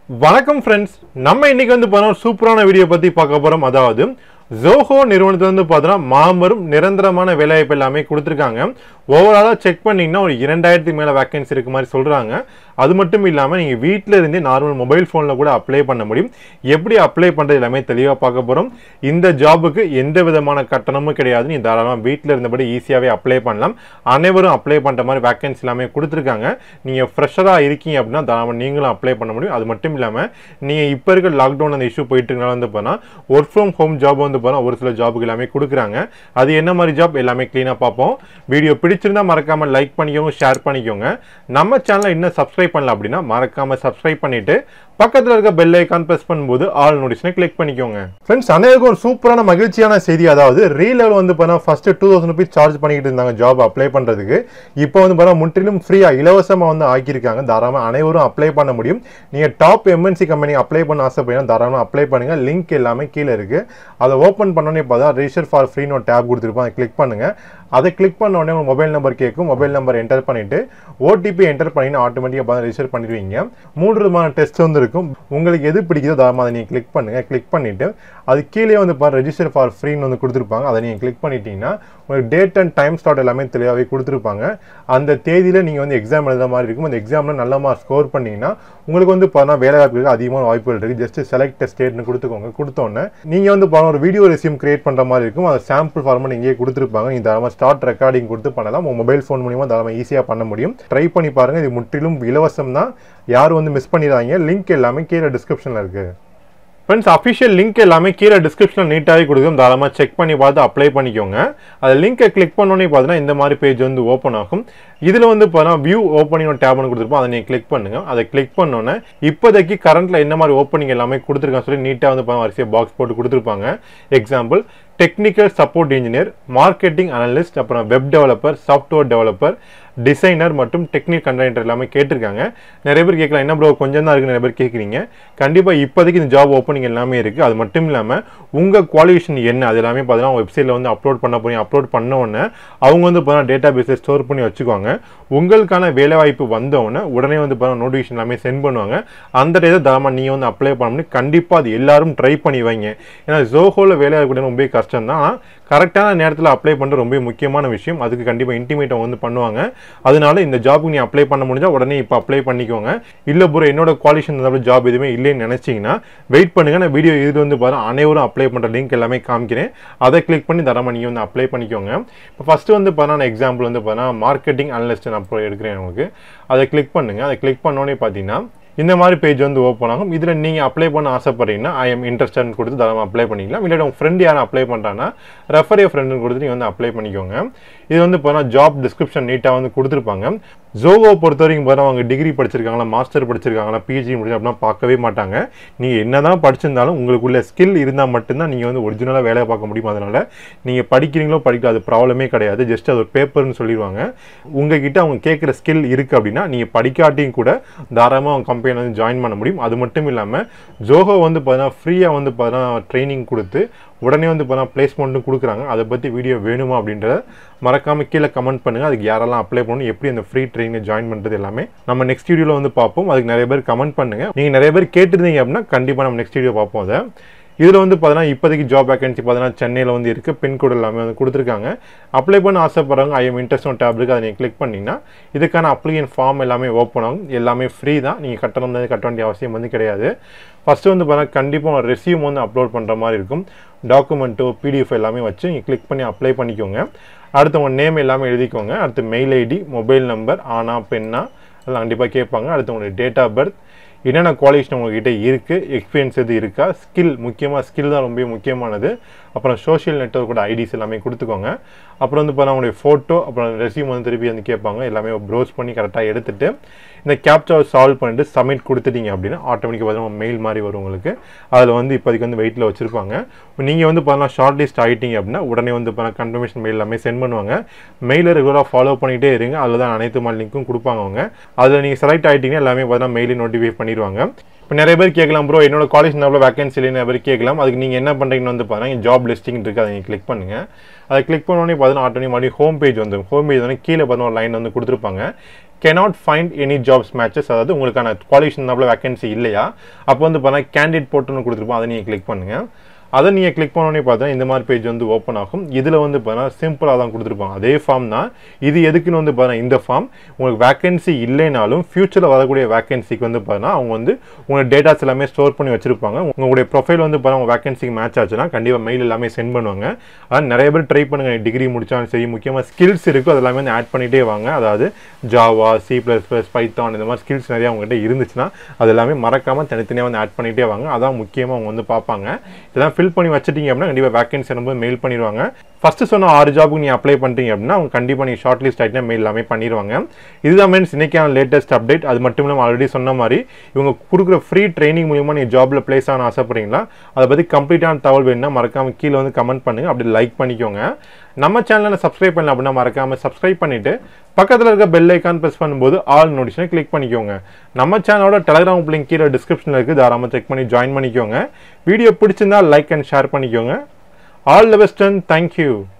வணக்கம் ஃப்ரெண்ட்ஸ் நம்ம இன்னைக்கு வந்து பார்த்தோம் சூப்பரான வீடியோ பற்றி பார்க்க போகிறோம் அதாவது ஜோஹோ நிறுவனத்தில் வந்து பார்த்தோன்னா மாபெரும் நிரந்தரமான வேலைவாய்ப்பு எல்லாமே கொடுத்துருக்காங்க ஓவராலாக செக் பண்ணிங்கன்னா ஒரு இரண்டாயிரத்துக்கு மேலே வேக்கன்சி இருக்க மாதிரி சொல்கிறாங்க அது மட்டும் இல்லாமல் நீங்கள் வீட்டில் இருந்தே நார்மல் மொபைல் ஃபோனில் கூட அப்ளை பண்ண முடியும் எப்படி அப்ளை பண்ணுறது எல்லாமே தெளிவாக பார்க்க போகிறோம் இந்த ஜாபுக்கு எந்த விதமான கட்டணமும் கிடையாது நீ தாராளமாக வீட்டில் இருந்தபடி ஈஸியாகவே அப்ளை பண்ணலாம் அனைவரும் அப்ளை பண்ணுற மாதிரி வேக்கன்சி எல்லாமே கொடுத்துருக்காங்க நீங்கள் ஃப்ரெஷராக இருக்கீங்க அப்படின்னா தாராளமாக நீங்களும் அப்ளை பண்ண முடியும் அது மட்டும் இல்லாமல் நீங்கள் இப்போ இருக்க லாக்டவுன் அந்த இஷ்யூ போயிட்டு இருக்கனால வந்து போனால் ஒர்க் ஃப்ரம் ஹோம் ஜாப் வந்து போனால் ஒரு சில ஜாபுக்கு எல்லாமே கொடுக்குறாங்க அது என்ன மாதிரி ஜாப் எல்லாமே க்ளீனாக பார்ப்போம் வீடியோ பிடிச்சிருந்தா மறக்காமல் லைக் பண்ணிக்கோங்க ஷேர் பண்ணிக்கோங்க நம்ம சேனலை இன்னும் சப்ஸ்கிரைப் பண்ணல அப்படின்னா மறக்காமல் சப்ஸ்கிரைப் பண்ணிட்டு பக்கத்தில் இருக்க பெல் ஐக்கான் ப்ரெஸ் பண்ணும்போது ஆல் நோட்டிஷனை கிளிக் பண்ணிக்கோங்க ஃப்ரெண்ட்ஸ் அனைவருக்கும் ஒரு சூப்பரான மகிழ்ச்சியான செய்தி அதாவது ரீலெவல் வந்து பார்த்தா first two thousand rupees charge பண்ணிக்கிட்டு இருந்தாங்க ஜாப் அப்ளை பண்ணுறதுக்கு இப்போ வந்து பார்த்தா முற்றிலும் ஃப்ரீயாக இலவசமாக வந்து ஆக்கியிருக்காங்க தாராளமாக அனைவரும் அப்ளை பண்ண முடியும் நீங்கள் டாப் எம்என்சி கம்பெனி அப்ளை பண்ண ஆசைப்பட்டீங்கன்னா தாராளமாக அப்ளை பண்ணுங்க லிங்க் எல்லாமே கீழே இருக்குது அதை ஓப்பன் பண்ணோன்னே பார்த்தா register for free note tab கொடுத்துருப்போம் அதை கிளிக் பண்ணுங்க அதை கிளிக் பண்ண உடனே உங்கள் மொபைல் நம்பர் கேட்கும் மொபைல் நம்பர் என்டர் பண்ணிட்டு ஓடிபி என்டர் பண்ணிட்டு ஆட்டோமேட்டிக்காக பார்த்து ரிஜிஸ்டர் பண்ணிடுவீங்க மூன்று விதமான டெஸ்ட் வந்து இருக்கும் உங்களுக்கு எது பிடிக்குதோ தாராளமாக அதை நீங்கள் கிளிக் பண்ணுங்க கிளிக் பண்ணிட்டு அது கீழே வந்து பாரு ரெஜிஸ்டர் ஃபார் ஃப்ரீன்னு வந்து கொடுத்துருப்பாங்க அதை நீங்கள் கிளிக் பண்ணிட்டீங்கன்னா உங்களுக்கு டேட் அண்ட் டைம் ஸ்லாட் எல்லாமே தெளிவாகவே கொடுத்துருப்பாங்க அந்த தேதியில் நீங்கள் வந்து எக்ஸாம் எழுதுற மாதிரி இருக்கும் அந்த எக்ஸாமில் நல்ல மார்க் ஸ்கோர் பண்ணீங்கன்னா உங்களுக்கு வந்து பார்த்தா வேலை வாய்ப்புகளுக்கு அதிகமான வாய்ப்புகள் இருக்குது ஜஸ்ட் செலக்ட் ஸ்டேட்னு கொடுத்துக்கோங்க கொடுத்தோன்னே நீங்கள் வந்து பார்த்தா ஒரு வீடியோ ரெசியூம் கிரியேட் பண்ணுற மாதிரி இருக்கும் அதை சாம்பிள் ஃபார்மெட் இங்கேயே கொடுத்துருப்பாங்க நீங்கள் தாராளமாக ஸ்டார்ட் ரெக்கார்டிங் கொடுத்து பண்ணலாம் உங்கள் மொபைல் ஃபோன் மூலியமாக தாராளமாக ஈஸியாக பண்ண முடியும் ட்ரை பண்ணி பாருங்கள் இது முற்றிலும் இலவசம் தான் யாரும் வந்து மிஸ் பண்ணிடாதீங்க லிங்க் எல்லாமே கீழே டிஸ்கிரிப்ஷனில் இருக்குது ஃப்ரெண்ட்ஸ் அஃபிஷியல் லிங்க் எல்லாமே கீழே டிஸ்கிரிப்ஷனில் நீட்டாகவே கொடுக்கும் தாராளமாக செக் பண்ணி பார்த்து அப்ளை பண்ணிக்கோங்க அது லிங்கை கிளிக் பண்ணோன்னே பார்த்தீங்கன்னா இந்த மாதிரி பேஜ் வந்து ஓப்பன் ஆகும் இதில் வந்து பார்த்தீங்கன்னா வியூ ஓப்பனிங் டேப் ஒன்று கொடுத்துருப்போம் அதை நீங்கள் கிளிக் பண்ணுங்க அதை கிளிக் பண்ணோன்னே இப்போதைக்கு கரண்ட்டில் என்ன மாதிரி ஓப்பனிங் எல்லாமே கொடுத்துருக்காங்க சொல்லி நீட்டாக வந்து பார்த்தா வரிசையாக பாக்ஸ் போட்டு கொடுத்துருப்பாங்க example technical support engineer marketing analyst அப்புறம் web developer software developer designer மற்றும் டெக்னிக் கண்டென்டர் எல்லாமே கேட்டிருக்காங்க நிறைய பேர் கேட்கலாம் என்ன ப்ரோ கொஞ்சம் தான் இருக்குது நிறைய பேர் கேட்குறீங்க கண்டிப்பாக இப்போதைக்கு இந்த ஜாப் ஓப்பனிங் எல்லாமே இருக்குது அது மட்டும் இல்லாமல் உங்கள் குவாலிஃபிகேஷன் என்ன அது எல்லாமே பார்த்தீங்கன்னா வெப்சைட்டில் வந்து அப்லோட் பண்ண போறீங்க அப்லோட் பண்ண உடனே அவங்க வந்து பார்த்தீங்கன்னா டேட்டா பேஸை ஸ்டோர் பண்ணி வச்சுக்குவாங்க உங்களுக்கான வேலைவாய்ப்பு வந்த உடனே உடனே வந்து பார்த்தீங்கன்னா நோட்டிஃபிகேஷன் எல்லாமே சென்ட் பண்ணுவாங்க அந்த டேட்டை தாராளமாக நீங்கள் வந்து அப்ளை பண்ணி கண்டிப்பாக அது எல்லாரும் ட்ரை பண்ணி வைங்க ஏன்னா ஜோஹோவில் வேலைவாய்ப்பு ரொம்ப கஷ்டம் தான் ஆனால் கரெக்டான நேரத்தில் அப்ளை பண்ணுறது ரொம்ப முக்கியமான விஷயம் அதுக்கு கண்டிப்பாக இன்டிமேட்டை வந்து பண்ணுவாங்க அதனால இந்த ஜாபுக்கு நீ அப்ளை பண்ண முடிஞ்சால் உடனே இப்போ அப்ளை பண்ணிக்கோங்க இல்லை ப்ரோ என்னோட குவாலிஃபிகேஷன் ஜாப் எதுவுமே இல்லைன்னு நினச்சிங்கன்னா வெயிட் பண்ணுங்க நான் வீடியோ இது வந்து பாருங்க அனைவரும் அப்ளை பண்ணுற லிங்க் எல்லாமே காமிக்கிறேன் அதை கிளிக் பண்ணி தரமா நீங்கள் வந்து அப்ளை பண்ணிக்கோங்க இப்போ ஃபஸ்ட்டு வந்து பார்த்தா எக்ஸாம்பிள் வந்து பார்த்தா மார்க்கெட்டிங் அனலிஸ்ட் நான் அப்ளை எடுக்கிறேன் உங்களுக்கு அதை கிளிக் பண்ணுங்க அதை கிளிக் பண்ணோன்னே பார்த்தீங்கன்னா இந்த மாதிரி பேஜ் வந்து ஓப்பன் ஆகும் இதில் நீங்கள் அப்ளை பண்ண ஆசைப்படுறீங்கன்னா ஐ எம் இன்ட்ரெஸ்டட்னு கொடுத்து தாராளமாக அப்ளை பண்ணிக்கலாம் இல்லாட்டி உங்கள் ஃப்ரெண்ட் யாரும் அப்ளை பண்ணுறாங்கன்னா ரெஃபர் ஃப்ரெண்டுன்னு கொடுத்து நீங்கள் வந்து அப்ளை பண்ணிக்கோங்க இது வந்து போனால் ஜாப் டிஸ்கிரிப்ஷன் நீட்டாக வந்து கொடுத்துருப்பாங்க ஜோகோ பொறுத்த வரைக்கும் பார்த்தா அவங்க டிகிரி படிச்சிருக்காங்களா மாஸ்டர் படிச்சிருக்காங்களா பிஜி முடிச்சு அப்படின்னா பார்க்கவே மாட்டாங்க நீங்கள் என்ன தான் படிச்சிருந்தாலும் உங்களுக்குள்ள ஸ்கில் இருந்தால் மட்டும்தான் நீங்கள் வந்து ஒரிஜினலாக வேலை பார்க்க முடியும் அதனால் நீங்கள் படிக்கிறீங்களோ படிக்கல அது ப்ராப்ளமே கிடையாது ஜஸ்ட் அது ஒரு பேப்பர்னு சொல்லிடுவாங்க உங்ககிட்ட அவங்க கேட்குற ஸ்கில் இருக்குது அப்படின்னா நீங்கள் படிக்காட்டியும் கூட தாராளமாக அவங்க கம்பெனியில் வந்து ஜாயின் பண்ண முடியும் அது மட்டும் இல்லாமல் ஜோஹோ வந்து பார்த்தீங்கன்னா ஃப்ரீயாக வந்து பார்த்தீங்கன்னா ட்ரைனிங் கொடுத்து உடனே வந்து பார்த்தா பிளேஸ்மெண்ட்டும் கொடுக்குறாங்க அதை பற்றி வீடியோ வேணுமா அப்படின்றத மறக்காமல் கீழே கமெண்ட் பண்ணுங்கள் அதுக்கு யாரெல்லாம் அப்ளை பண்ணணும் எப்படி அந்த ஃப்ரீ ட்ரைனிங் ஜாயின் பண்ணுறது எல்லாமே நம்ம நெக்ஸ்ட் வீடியோவில் வந்து பார்ப்போம் அதுக்கு நிறைய பேர் கமெண்ட் பண்ணுங்கள் நீங்கள் நிறைய பேர் கேட்டிருந்தீங்க அப்படின்னா கண்டிப்பாக நம்ம நெக்ஸ்ட் வீடியோ பார்ப்போம் அதை இதில் வந்து பார்த்தீங்கன்னா இப்போதைக்கு ஜாப் வேகன்சி பார்த்தீங்கன்னா சென்னையில் வந்து இருக்குது பின்கோடு எல்லாமே வந்து கொடுத்துருக்காங்க அப்ளை பண்ண ஆசைப்படுறவங்க ஐஎம் இன்ட்ரெஸ்ட் டேப் இருக்குது அதை நீங்கள் கிளிக் பண்ணிங்கன்னா இதுக்கான அப்ளிகேஷன் ஃபார்ம் எல்லாமே ஓப்பன் ஆகும் எல்லாமே ஃப்ரீ தான் நீங்கள் கட்டணம் வந்து கட்ட வேண்டிய அவசியம் வந்து கிடையாது ஃபஸ்ட்டு வந்து பார்த்தீங்கன்னா கண்டிப்பாக ரெசியூம் வந்து அப்லோட் பண்ணுற மாதிரி இருக்கும் டாக்குமெண்ட்டோ பிடிஎஃப் எல்லாமே வச்சு நீங்கள் கிளிக் பண்ணி அப்ளை பண்ணிக்கோங்க அடுத்து உங்கள் நேம் எல்லாமே எழுதிக்கோங்க அடுத்து மெயில் ஐடி மொபைல் நம்பர் ஆனா பெண்ணா அதெல்லாம் கண்டிப்பாக கேட்பாங்க அடுத்து உங்களுடைய டேட் ஆஃப் பர்த் என்னென்ன குவாலிஃபிகேஷன் உங்ககிட்ட இருக்குது எக்ஸ்பீரியன்ஸ் எது இருக்கா ஸ்கில் முக்கியமாக ஸ்கில் தான் ரொம்ப முக்கியமானது அப்புறம் சோஷியல் நெட்ஒர்க்கோட ஐடிஸ் எல்லாமே கொடுத்துக்கோங்க அப்புறம் வந்து பார்த்தா உங்களுடைய ஃபோட்டோ அப்புறம் ரெசியூம் வந்து திருப்பி வந்து கேட்பாங்க எல்லாமே ப்ரௌஸ் பண்ணி கரெக்டாக எடுத்துகிட்டு இந்த கேப்சாவை சால்வ் பண்ணிட்டு சப்மிட் கொடுத்துட்டீங்க அப்படின்னா ஆட்டோமேட்டிக்காக பார்த்தீங்கன்னா மெயில் மாதிரி வரும் உங்களுக்கு அதில் வந்து இப்போதைக்கு வந்து வெயிட்டில் வச்சுருப்பாங்க நீங்கள் வந்து பார்த்தீங்கன்னா ஷார்ட் லிஸ்ட் ஆகிட்டீங்க அப்படின்னா உடனே வந்து பார்த்தா கன்ஃபர்மேஷன் மெயில் எல்லாமே சென்ட் பண்ணுவாங்க மெயிலை ரெகுலராக ஃபாலோ பண்ணிகிட்டே இருங்க அதில் தான் அனைத்து மாதிரி லிங்க்கும் கொடுப்பாங்க அவங்க அதில் நீங்கள் செலக்ட் ஆகிட்டீங்கன்னா எல்லாமே பார்த்தீங்கன்னா மெயிலே நோட்டிஃபை பண்ணிடுவாங்க இப்போ நிறைய பேர் கேட்கலாம் ப்ரோ என்னோட காலேஜ் நம்பர் வேகன்சி இல்லைன்னு நிறைய பேர் கேட்கலாம் அதுக்கு நீங்கள் என்ன பண்ணுறீங்கன்னு வந்து பார்த்தீங்கன்னா ஜாப் லிஸ்டிங் இருக்குது அதை நீங்கள் கிளிக் பண்ணுங்கள் அதை கிளிக் பண்ணோடனே பார்த்தீங்கன்னா ஆட்டோமே மறுபடியும் ஹோம் பேஜ் வந்துடும் ஹோம் பேஜ் வந்து கீழே பார்த்தீங்கன்னா ஒரு லைன் வந்து கொடுத்துருப்பாங்க cannot find any jobs matches அதாவது உங்களுக்கான குவாலிஃபிகேஷன் வேகன்சி இல்லையா அப்போ வந்து பார்த்தா கேண்டிடேட் போட்டுன்னு கொடுத்துருப்போம் அதை நீங்கள் கிளிக் பண்ணுங்கள் அதை நீங்கள் கிளிக் பண்ணோன்னே பார்த்தா இந்த மாதிரி பேஜ் வந்து ஓப்பன் ஆகும் இதில் வந்து பார்த்தீங்கன்னா சிம்பிளாக தான் கொடுத்துருப்பாங்க அதே ஃபார்ம் தான் இது எதுக்குன்னு வந்து பார்த்தீங்கன்னா இந்த ஃபார்ம் உங்களுக்கு வேகன்சி இல்லைனாலும் ஃபியூச்சரில் வரக்கூடிய வேகன்சிக்கு வந்து பார்த்தீங்கன்னா அவங்க வந்து உங்களோட டேட்டாஸ் எல்லாமே ஸ்டோர் பண்ணி வச்சிருப்பாங்க உங்களுடைய ப்ரொஃபைல் வந்து பார்த்தீங்கன்னா உங்கள் வேகன்சிக்கு மேட்ச் ஆச்சுன்னா கண்டிப்பாக மெயில் எல்லாமே சென்ட் பண்ணுவாங்க அதான் நிறைய பேர் ட்ரை பண்ணுங்க டிகிரி முடிச்சாலும் சரி முக்கியமாக ஸ்கில்ஸ் இருக்கும் அது எல்லாமே வந்து ஆட் பண்ணிகிட்டே வாங்க அதாவது Java C plus plus Python இந்த மாதிரி ஸ்கில்ஸ் நிறைய அவங்ககிட்ட இருந்துச்சுன்னா அது எல்லாமே மறக்காமல் தனித்தனியாக வந்து ஆட் பண்ணிகிட்டே வாங்க அதான் முக்கியமாக அவங்க வந்து பார்ப்பாங்க இதெல்லாம் ஃபில் பண்ணி வச்சிட்டீங்க அப்படின்னா கண்டிப்பாக வேகன்சி ரொம்ப மெயில் பண்ணிடுவாங்க ஃபஸ்ட்டு சொன்ன ஆறு ஜாபுக்கு நீங்கள் அப்ளை பண்ணிட்டீங்க அப்படின்னா அவங்க கண்டிப்பாக நீங்கள் ஷார்ட் லிஸ்ட் ஆகிட்டா மெயில் எல்லாமே பண்ணிடுவாங்க இதுதான் மீன்ஸ் இன்னைக்கான லேட்டஸ்ட் அப்டேட் அது மட்டும் இல்லாமல் ஆல்ரெடி சொன்ன மாதிரி இவங்க கொடுக்குற ஃப்ரீ ட்ரைனிங் மூலியமாக நீங்கள் ஜாபில் ப்ளேஸ் ஆன ஆசைப்படுறீங்களா அதை பற்றி கம்ப்ளீட்டான தகவல் வேணும்னா மறக்காம கீழே வந்து கமெண்ட் பண்ணுங்கள் அப்படி லைக் பண்ணிக்கோங்க நம்ம சேனலை சப்ஸ்கிரைப் பண்ணல அப்படின்னா மறக்காம சப்ஸ்கிரைப் பண்ணிட்டு பக்கத்தில் இருக்க பெல் ஐக்கான் ப்ரெஸ் பண்ணும்போது ஆல் நோட்டிஷனை கிளிக் பண்ணிக்கோங்க நம்ம சேனலோட டெலிகிராம் லிங்க் கீழே டிஸ்கிரிப்ஷனில் இருக்குது தாராளமாக செக் பண்ணி ஜாயின் பண்ணிக்கோங்க வீடியோ பிடிச்சிருந்தா லைக் அண்ட் ஷேர் பண்ணிக்கோங்க all the best and thank you